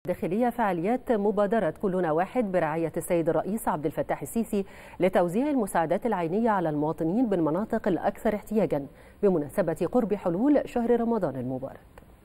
داخلية فعاليات مبادرة كلنا واحد برعاية السيد الرئيس عبد الفتاح السيسي لتوزيع المساعدات العينية على المواطنين بالمناطق الأكثر احتياجا بمناسبة قرب حلول شهر رمضان المبارك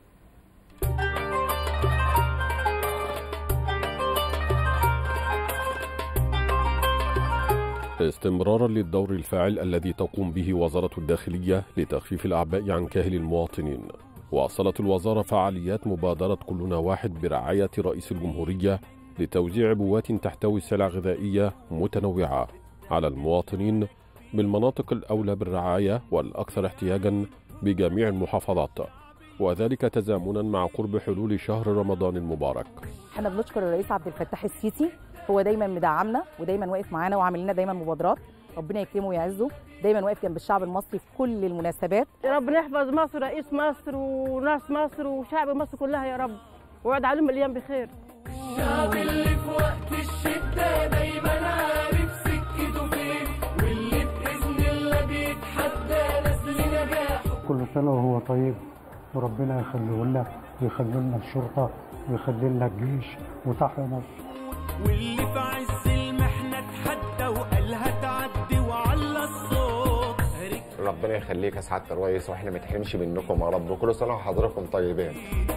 استمرارا للدور الفاعل الذي تقوم به وزارة الداخلية لتخفيف الأعباء عن كاهل المواطنين واصلت الوزارة فعاليات مبادرة كلنا واحد برعاية رئيس الجمهورية لتوزيع عبوات تحتوي سلع غذائية متنوعة على المواطنين بالمناطق الأولى بالرعاية والأكثر احتياجا بجميع المحافظات وذلك تزامنا مع قرب حلول شهر رمضان المبارك احنا بنشكر الرئيس عبد الفتاح السيسي هو دايما مدعمنا ودايما واقف معانا وعامل لنا دايما مبادرات ربنا يكرمه ويعزه دايما واقف جنب الشعب المصري في كل المناسبات ربنا يحفظ مصر رئيس مصر وناس مصر وشعب مصر كلها يا رب ويقعد عليهم مليان بخير الشعب اللي في وقت الشدة دايما عارف سكته فين واللي بإذن الله بيتحدى ناس لنجاحه كل سنة وهو طيب وربنا يخليه لنا ويخلي لنا الشرطة ويخلي لنا الجيش وتحيا مصر واللي في عز المحنة اتحدى وقالها تعدي وعلى الصوت ربنا يخليك يا سعاده الرئيس واحنا ما نحرمش منكم يا رب وكل سنه وحضراتكم طيبين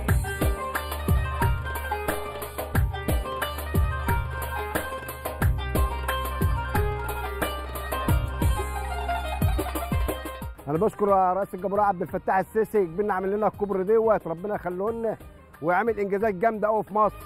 انا بشكر رئيس الجمهوريه عبد الفتاح السيسي كبرنا عامل لنا الكوبري دوت ربنا يخليه لنا ويعمل انجازات جامده قوي في مصر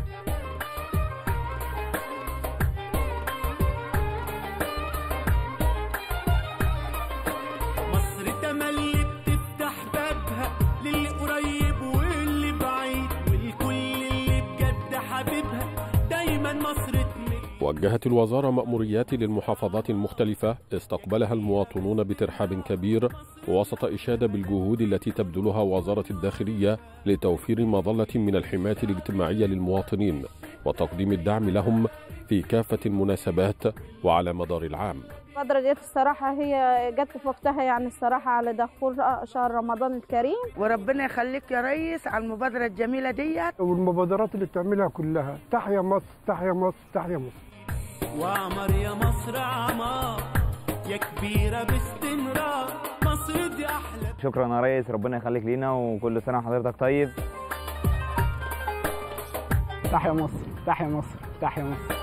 مصر تملي بتفتح بابها للي قريب واللي بعيد والكل اللي بجد حبيبها دايما مصر تمل وجهت الوزارة مأموريات للمحافظات المختلفة استقبلها المواطنون بترحاب كبير وسط إشادة بالجهود التي تبذلها وزارة الداخلية لتوفير مظلة من الحماية الاجتماعية للمواطنين وتقديم الدعم لهم في كافة المناسبات وعلى مدار العام الفترة ديت الصراحة هي جت في وقتها يعني الصراحة على دخول شهر رمضان الكريم وربنا يخليك يا ريس على المبادرة الجميلة ديت والمبادرات اللي بتعملها كلها تحيا مصر تحيا مصر تحيا مصر وعمر يا مصر عمار يا كبيرة باستمرار مصر دي أحلى شكرا يا ريس ربنا يخليك لينا وكل سنه وحضرتك طيب تحيا مصر تحيا مصر تحيا مصر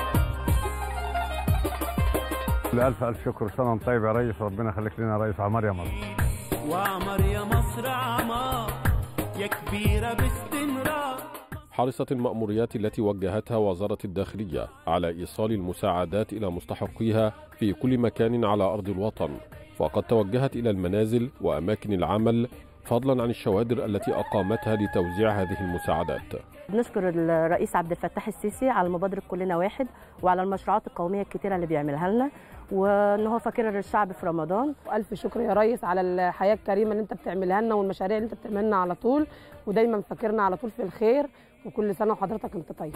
ألف ألف شكر سنة وأنت طيب يا ريس ربنا يخليك لنا يا ريس عمار يا مصر وعمر يا مصر عمار يا كبيرة باستمرار حرصت المأموريات التي وجهتها وزارة الداخلية على إيصال المساعدات إلى مستحقيها في كل مكان على أرض الوطن وقد توجهت إلى المنازل وأماكن العمل فضلا عن الشوادر التي أقامتها لتوزيع هذه المساعدات بنشكر الرئيس عبد الفتاح السيسي على مبادرة كلنا واحد وعلى المشروعات القومية الكتيرة اللي بيعملها لنا وان هو فاكر الشعب في رمضان والف شكر يا ريس على الحياه الكريمه اللي انت بتعملها لنا والمشاريع اللي انت بتعملها لنا على طول ودايما فاكرنا على طول في الخير وكل سنه وحضرتك انت طيب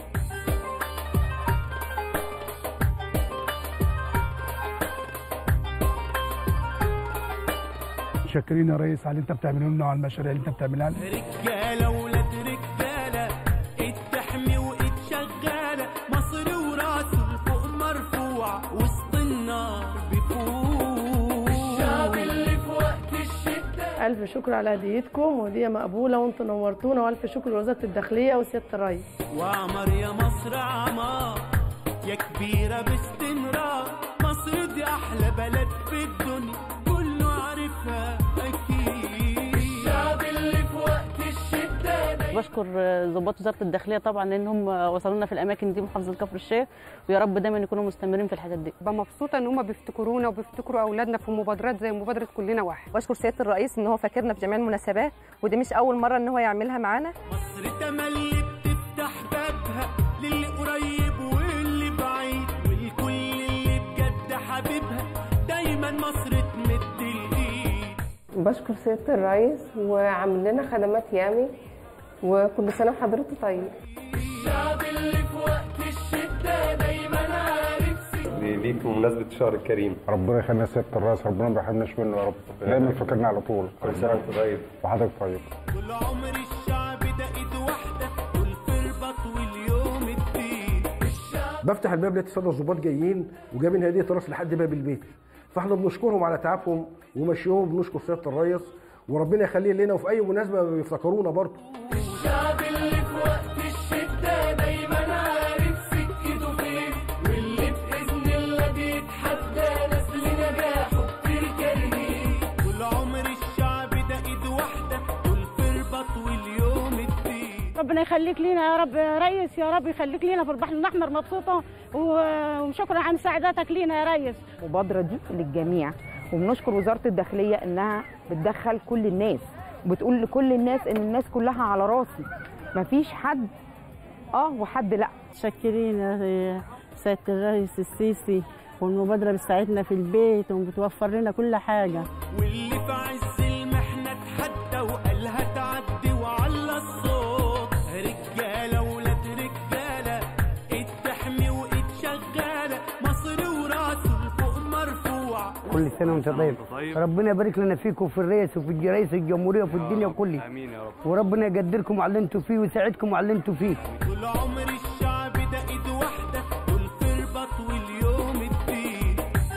شاكرين يا ريس على اللي أنت بتعمله لنا وعلى المشاريع اللي أنت بتعملها لنا رجالة ولاد رجالة ايد تحمي وايد شغالة مصر وراسه لفوق مرفوع وسط النار بيفوق الشعب اللي في وقت الشدة الف شكر على هديتكم وهديه مقبوله وانتم نورتونا والف شكر لوزاره الداخليه وسياده الرئيس وعمر يا مصر عمار يا كبيرة باستمرار مصر دي أحلى بلد في الدنيا كله عارفها أكيد الشعب اللي في وقت الشدة دايما بشكر ضباط وزارة الداخلية طبعا لانهم وصلوا لنا في الاماكن دي محافظة كفر الشيخ ويا رب دايما يكونوا مستمرين في الحاجات دي ببقى مبسوطه ان هم بيفتكرونا وبيفتكروا اولادنا في مبادرات زي مبادره كلنا واحد بشكر سيادة الرئيس ان هو فاكرنا في جميع المناسبات ودي مش اول مرة ان هو يعملها معانا مصر تملي بتفتح بابها للي قريب واللي بعيد والكل اللي بجد حبيبها دايما مصر تمد الايد بشكر سياده الرئيس وعامل لنا خدمات يامي وكل سنه وحضرتك طيب الشعب اللي في وقت الشدة دايما عارف ليك بمناسبه الشهر الكريم ربنا يخلينا سيادة الرئيس ربنا ما بيحرمناش منه يا رب دايما فاكرنا على طول كل سنه وانت طيب وحضرتك طيب طول عمر الشعب ده ايد واحدة والفربة بفتح الباب لقيت الساده الظباط جايين وجايبين هديه راس لحد باب البيت فاحنا بنشكرهم على تعبهم ومشيهم بنشكر سياده الريس وربنا يخليه لنا وفي اي مناسبه بيفتكرونا برضه الشعب اللي في وقت الشدة دايما عارف سكته فين واللي بإذن الله بيتحدى ناس لنجاحه كتير كارهين طول عمر الشعب ده إيد واحدة دول في البط واليوم الدين ربنا يخليك لينا يا رب يا ريس يا رب يخليك لينا في البحر الاحمر مبسوطه و- وشكرا على مساعدتك لينا يا ريس المبادره دي للجميع وبنشكر وزاره الداخليه انها بتدخل كل الناس وبتقول لكل الناس ان الناس كلها على راسي مفيش حد اه وحد لا متشكرين يا سيادة الرئيس السيسي والمبادرة بتساعدنا في البيت وبتوفر لنا كل حاجة واللي في عز المحنة اتحدى وقال هتعدي وعلى الصوت رجالة ولاد رجالة ايد تحمي وايد شغالة مصر وراسه لفوق مرفوع كل سنه وانت طيب ربنا يبارك لنا فيكم وفي الرئيس وفي رئيس الجمهوريه وفي الدنيا كلها امين يا رب وربنا يقدركم على اللي انتم فيه ويساعدكم على اللي انتم فيه طول عمر الشعب ده ايد واحدة دول في البط واليوم الدين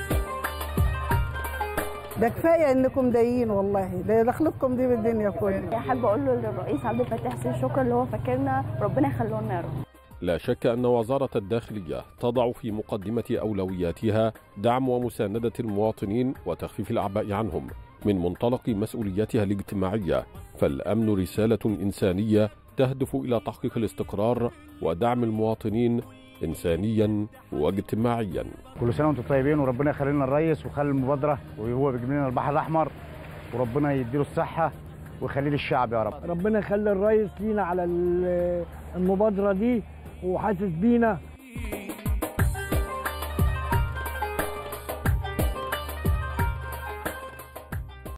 ده كفايه انكم دايين والله ده دخلكم دي بالدنيا كلها حابه اقول له للرئيس عبد الفتاح السيسي شكرا اللي هو فاكرنا ربنا يخليه لنا يا رب لا شك أن وزارة الداخلية تضع في مقدمة أولوياتها دعم ومساندة المواطنين وتخفيف الأعباء عنهم من منطلق مسؤولياتها الاجتماعية فالأمن رسالة إنسانية تهدف إلى تحقيق الاستقرار ودعم المواطنين إنسانيا واجتماعيا كل سنه وانتم طيبين وربنا يخلي لنا الريس ويخلي المبادره وهو بيجيب لنا البحر الاحمر وربنا يديله الصحه ويخليه للشعب يا رب ربنا يخلي الريس لينا على ال- المبادرة دي وحاسس بينا